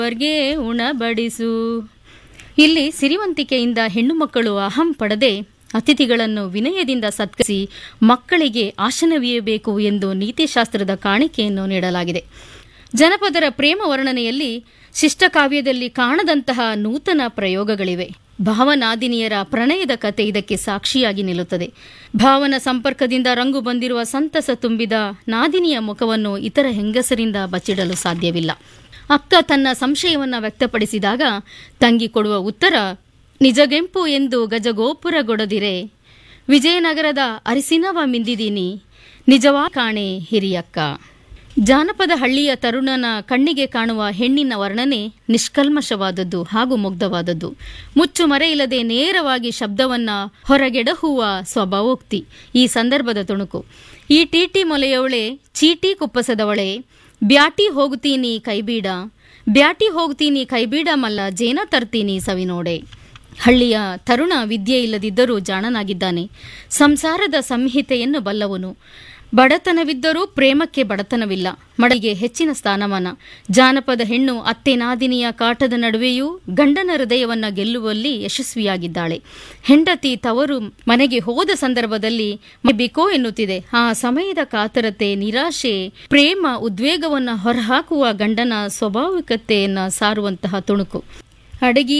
ಅವರಿಗೆ ಉಣಬಡಿಸು ಇಲ್ಲಿ ಸಿರಿವಂತಿಕೆಯಿಂದ ಹೆಣ್ಣು ಮಕ್ಕಳು ಅಹಂ ಪಡದೆ ಅತಿಥಿಗಳನ್ನು ವಿನಯದಿಂದ ಸತ್ಕರಿಸಿ ಮಕ್ಕಳಿಗೆ ಆಶನವೀಯಬೇಕು ಎಂದು ನೀತಿಶಾಸ್ತ್ರದ ಕಾಣಿಕೆಯನ್ನು ನೀಡಲಾಗಿದೆ ಜನಪದರ ಪ್ರೇಮ ವರ್ಣನೆಯಲ್ಲಿ ಶಿಷ್ಟಕಾವ್ಯದಲ್ಲಿ ಕಾಣದಂತಹ ನೂತನ ಪ್ರಯೋಗಗಳಿವೆ ಭಾವನಾದಿನಿಯರ ಪ್ರಣಯದ ಕತೆ ಇದಕ್ಕೆ ಸಾಕ್ಷಿಯಾಗಿ ನಿಲ್ಲುತ್ತದೆ ಭಾವನ ಸಂಪರ್ಕದಿಂದ ರಂಗು ಬಂದಿರುವ ಸಂತಸ ತುಂಬಿದ ನಾದಿನಿಯ ಮುಖವನ್ನು ಇತರ ಹೆಂಗಸರಿಂದ ಬಚ್ಚಿಡಲು ಸಾಧ್ಯವಿಲ್ಲ ಅಕ್ಕ ತನ್ನ ಸಂಶಯವನ್ನ ವ್ಯಕ್ತಪಡಿಸಿದಾಗ ತಂಗಿ ಕೊಡುವ ಉತ್ತರ ನಿಜಗೆಂಪು ಎಂದು ಗಜಗೋಪುರಗೊಡದಿರೆ ವಿಜಯನಗರದ ಅರಿಸಿನವ ಮಿಂದಿದೀನಿ ನಿಜವಾ ಕಾಣೆ ಹಿರಿಯಕ್ಕ ಜಾನಪದ ಹಳ್ಳಿಯ ತರುಣನ ಕಣ್ಣಿಗೆ ಕಾಣುವ ಹೆಣ್ಣಿನ ವರ್ಣನೆ ನಿಷ್ಕಲ್ಮಶವಾದದ್ದು ಹಾಗೂ ಮುಗ್ಧವಾದದ್ದು ಮುಚ್ಚು ಮರೆಯಿಲ್ಲದೆ ನೇರವಾಗಿ ಶಬ್ದವನ್ನ ಹೊರಗೆಡಹುವ ಸ್ವಭಾವೋಕ್ತಿ ಈ ಸಂದರ್ಭದ ತುಣುಕು ಈ ಟಿಟಿ ಮೊಲೆಯವಳೆ ಚೀಟಿ ಕುಪ್ಪಸದವಳೆ ಬ್ಯಾಟಿ ಹೋಗುತ್ತೀನಿ ಕೈಬೀಡ ಬ್ಯಾಟಿ ಹೋಗ್ತೀನಿ ಕೈಬೀಡ ಮಲ್ಲ ಜೇನ ತರ್ತೀನಿ ಸವಿನೋಡೆ ಹಳ್ಳಿಯ ತರುಣ ವಿದ್ಯೆ ಇಲ್ಲದಿದ್ದರೂ ಜಾಣನಾಗಿದ್ದಾನೆ ಸಂಸಾರದ ಸಂಹಿತೆಯನ್ನು ಬಲ್ಲವನು ಬಡತನವಿದ್ದರೂ ಪ್ರೇಮಕ್ಕೆ ಬಡತನವಿಲ್ಲ ಮಡಲಿಗೆ ಹೆಚ್ಚಿನ ಸ್ಥಾನಮಾನ ಜಾನಪದ ಹೆಣ್ಣು ಅತ್ತೆನಾದಿನಿಯ ಕಾಟದ ನಡುವೆಯೂ ಗಂಡನ ಹೃದಯವನ್ನ ಗೆಲ್ಲುವಲ್ಲಿ ಯಶಸ್ವಿಯಾಗಿದ್ದಾಳೆ ಹೆಂಡತಿ ತವರು ಮನೆಗೆ ಹೋದ ಸಂದರ್ಭದಲ್ಲಿ ಬಿಕೋ ಎನ್ನುತ್ತಿದೆ ಆ ಸಮಯದ ಕಾತರತೆ ನಿರಾಶೆ ಪ್ರೇಮ ಉದ್ವೇಗವನ್ನ ಹೊರಹಾಕುವ ಗಂಡನ ಸ್ವಾಭಾವಿಕತೆಯನ್ನ ಸಾರುವಂತಹ ತುಣುಕು ಅಡಗಿ